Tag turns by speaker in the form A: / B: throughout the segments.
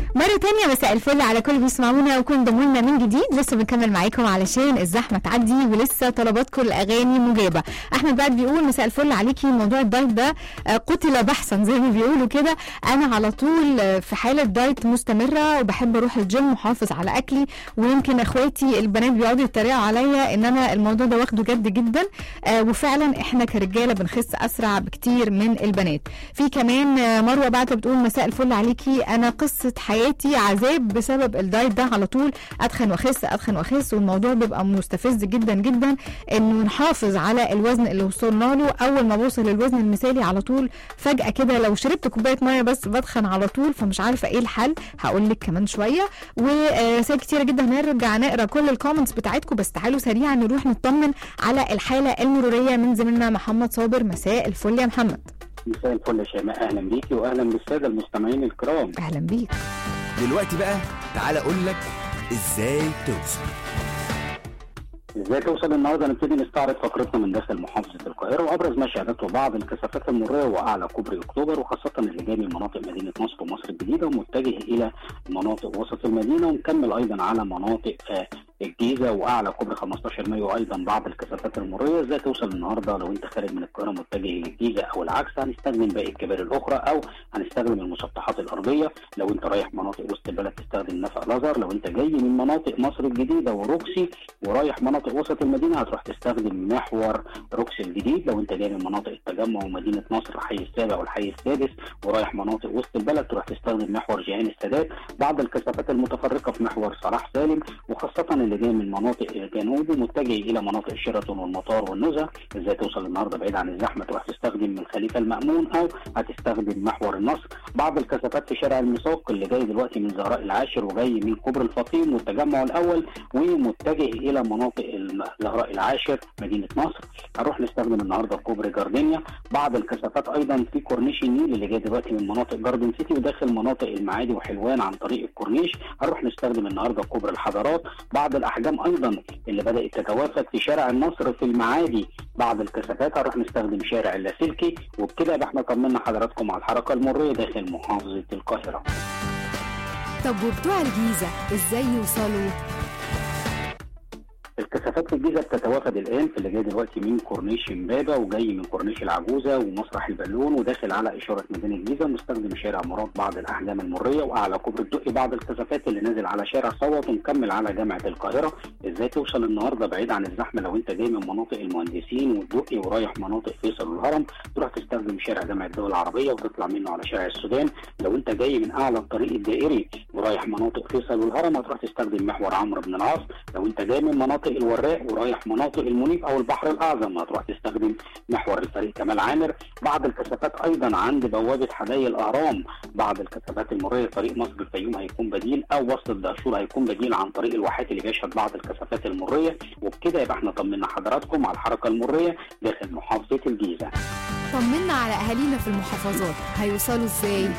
A: مرة تانية مساء الفل على كل اللي بيسمعونا وكل انضموا لنا من جديد لسه بنكمل معاكم علشان الزحمة تعدي ولسه طلباتكم الأغاني مجابة أحمد بعد بيقول مساء الفل عليكي موضوع الدايت ده آه، قتل بحثا زي ما بيقولوا كده أنا على طول آه، في حالة دايت مستمرة وبحب أروح الجيم وحافظ على أكلي ويمكن إخواتي البنات بيقعدوا يتريقوا عليا إن أنا الموضوع ده واخده جد جدا آه، وفعلا إحنا كرجالة بنخس أسرع بكتير من البنات في كمان آه، مروة بعد بتقول مساء الفل عليكي أنا قصة حياتي عذاب بسبب الدايت ده على طول اتخن واخس اتخن واخس والموضوع بيبقى مستفز جدا جدا انه نحافظ على الوزن اللي وصلنا له اول ما بوصل للوزن المثالي على طول فجاه كده لو شربت كوبايه ميه بس بدخن على طول فمش عارفه ايه الحل هقول لك كمان شويه ورسائل كتيره جدا هنرجع نقرا كل الكومنتس بتاعتكم بس تعالوا سريعا نروح نطمن على الحاله المروريه من زميلنا محمد صابر مساء الفل يا محمد
B: مساء الفل يا شيماء اهلا بيكي واهلا بالساده المستمعين الكرام
A: اهلا بيك
C: دلوقتي بقى تعال اقول لك ازاي توصل
B: ازاي توصل النهارده نبتدي نستعرض فقرتنا من داخل محافظه القاهره وابرز ما شهدته بعض الكثافات المريه واعلى كوبري اكتوبر وخاصه اللي جاي من مناطق مدينه نصر ومصر الجديده ومتجه الى مناطق وسط المدينه ومكمل ايضا على مناطق آه، الجيزه واعلى كوبري 15 مايو ايضا بعض الكثافات المريه ازاي توصل النهارده لو انت خارج من القاهره متجه للجيزه او العكس هنستخدم باقي الكباري الاخرى او هنستخدم المسطحات الارضيه لو انت رايح مناطق وسط البلد تستخدم نفق الازهر لو انت جاي من مناطق مصر الجديده وروكسي ورايح مناطق وسط المدينه هتروح تستخدم محور روكسي الجديد لو انت جاي من مناطق التجمع ومدينه نصر الحي السابع والحي السادس ورايح مناطق وسط البلد تروح تستخدم محور جهان السادات بعض الكثافات المتفرقه في محور صلاح سالم وخاصه اللي جاي من مناطق الجنوب متجه الى مناطق شيراتون والمطار والنزهه ازاي توصل النهارده بعيد عن الزحمه تروح تستخدم من خليفه المامون او هتستخدم محور النصر بعض الكثافات في شارع الميثاق اللي جاي دلوقتي من زهراء العاشر وجاي من كوبري الفطيم والتجمع الاول ومتجه الى مناطق الم- زهراء العاشر مدينه نصر هنروح نستخدم النهارده كوبري جاردينيا بعض الكثافات ايضا في كورنيش النيل اللي جاي دلوقتي من مناطق جاردن سيتي وداخل مناطق المعادي وحلوان عن طريق الكورنيش هنروح نستخدم النهارده كوبري الحضارات بعض الاحجام ايضا اللي بدات تتوافد في شارع النصر في المعادي بعض الكثافات هنروح نستخدم شارع اللاسلكي وبكده يبقى احنا طمنا حضراتكم على الحركه المريه داخل محافظه القاهره
D: طب وبتوع الجيزة ازاي يوصلوا؟
B: الكثافات في الجيزه بتتوافد الان في اللي جاي دلوقتي من كورنيش امبابه وجاي من كورنيش العجوزه ومسرح البالون وداخل على اشاره ميدان الجيزه مستخدم شارع مراد بعض الاحجام المريه واعلى كوبري الدقي بعض الكثافات اللي نازل على شارع صوت ومكمل على جامعه القاهره ازاي توصل النهارده بعيد عن الزحمه لو انت جاي من مناطق المهندسين والدقي ورايح مناطق فيصل والهرم تروح تستخدم شارع جامعه الدول العربيه وتطلع منه على شارع السودان لو انت جاي من اعلى الطريق الدائري ورايح مناطق فيصل والهرم هتروح تستخدم محور عمرو بن العاص لو انت جاي من مناطق الوراق ورايح مناطق المنيب او البحر الاعظم هتروح تستخدم محور الفريق كمال عامر بعض الكثافات ايضا عند بوابه حدائق الاهرام بعض الكثافات المريه طريق مصر الفيوم هيكون بديل او وسط الدهشور هيكون بديل عن طريق الواحات اللي بيشهد بعض الكثافات المريه وبكده يبقى احنا طمنا حضراتكم على الحركه المريه داخل محافظه الجيزه
D: طمنا على اهالينا في المحافظات هيوصلوا ازاي؟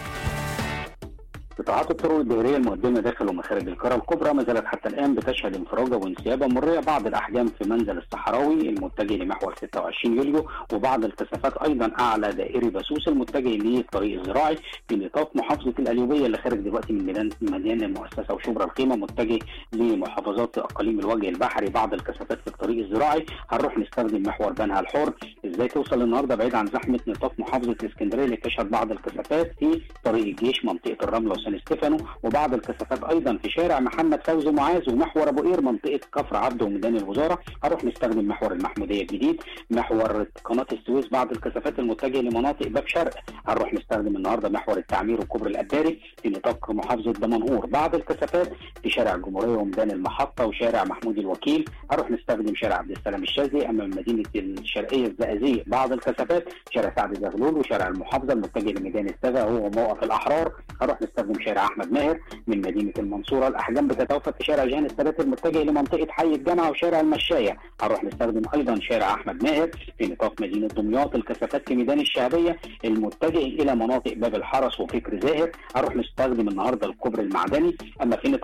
B: قطاعات الطرق الدائريه المقدمه داخل ومخارج القاره الكبرى ما زالت حتى الان بتشهد انفراجه وانسيابه مريه بعض الاحجام في منزل الصحراوي المتجه لمحور 26 يوليو وبعض الكثافات ايضا اعلى دائري بسوس المتجه للطريق الزراعي في نطاق محافظه القليوبيه اللي خارج دلوقتي من ميدان مدينه المؤسسه وشبرا الخيمه متجه لمحافظات اقاليم الوجه البحري بعض الكثافات في الطريق الزراعي هنروح نستخدم محور بنها الحر ازاي توصل النهارده بعيد عن زحمه نطاق محافظه الاسكندريه اللي تشهد بعض الكثافات في طريق الجيش منطقه الرمله وسان ستيفانو وبعض الكثافات ايضا في شارع محمد فوزي معاذ ومحور ابو قير منطقه كفر عبده وميدان الوزاره هنروح نستخدم محور المحموديه الجديد محور قناه السويس بعض الكثافات المتجهه لمناطق باب شرق هنروح نستخدم النهارده محور التعمير وكوبري الاباري في نطاق محافظه دمنهور بعض الكثافات في شارع الجمهوريه وميدان المحطه وشارع محمود الوكيل هنروح نستخدم شارع عبد السلام الشاذلي امام مدينه الشرقيه الزقازيق بعض الكثافات شارع سعد زغلول وشارع المحافظه المتجه لميدان السبع هو موقف الاحرار هنروح نستخدم شارع احمد ماهر من مدينه المنصوره الاحجام بتتوفى في شارع جهان السادات المتجه لمنطقه حي الجامعه وشارع المشايه هنروح نستخدم ايضا شارع احمد ماهر في نطاق مدينه دمياط الكثافات في ميدان الشعبيه المتجه الى مناطق باب الحرس وفكر زاهر هنروح نستخدم النهارده الكوبري المعدني اما في نطاق مدينه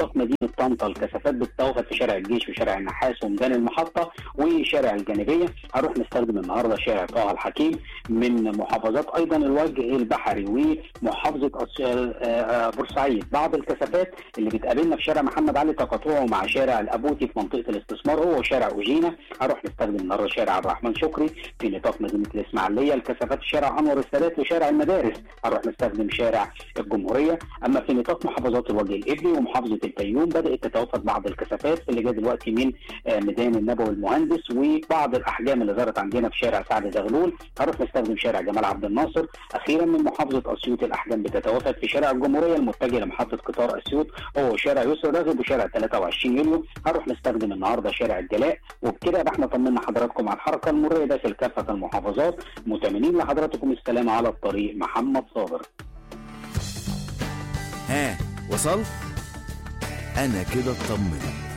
B: طنطا الكثافات بتتوافد في شارع الجيش وشارع النحاس وميدان المحطه وشارع الجانبيه هنروح نستخدم النهارده شارع طه الحكيم من محافظات ايضا الوجه البحري ومحافظه أس- آه، آه، بورسعيد بعض الكثافات اللي بتقابلنا في شارع محمد علي تقاطعه مع شارع الابوتي في منطقه الاستثمار هو وشارع اوجينا هنروح نستخدم النهارده شارع عبد الرحمن شكري في نطاق مدينه الاسماعيليه الكثافات في شارع انور السادات وشارع المدارس هنروح نستخدم شارع الجمهوريه اما في نطاق محافظات الوجه الابلي ومحافظه الفيوم بدات تتوافد بعض الكثافات اللي جايه دلوقتي من آه، ميدان النبوي المهندس وبعض الاحجام اللي ظهرت عندنا في شارع سعد زغلول هنروح نستخدم شارع جمال عبد الناصر اخيرا من محافظه اسيوط الاحجام بتتوافد في شارع الجمهوريه المتجه لمحطه قطار اسيوط هو شارع يسر راغب وشارع 23 يوليو هنروح نستخدم النهارده شارع الجلاء وبكده يبقى احنا طمنا حضراتكم على الحركه المروريه داخل كافه المحافظات متمنين لحضراتكم السلام على الطريق محمد صابر
C: ها وصلت انا كده اطمنت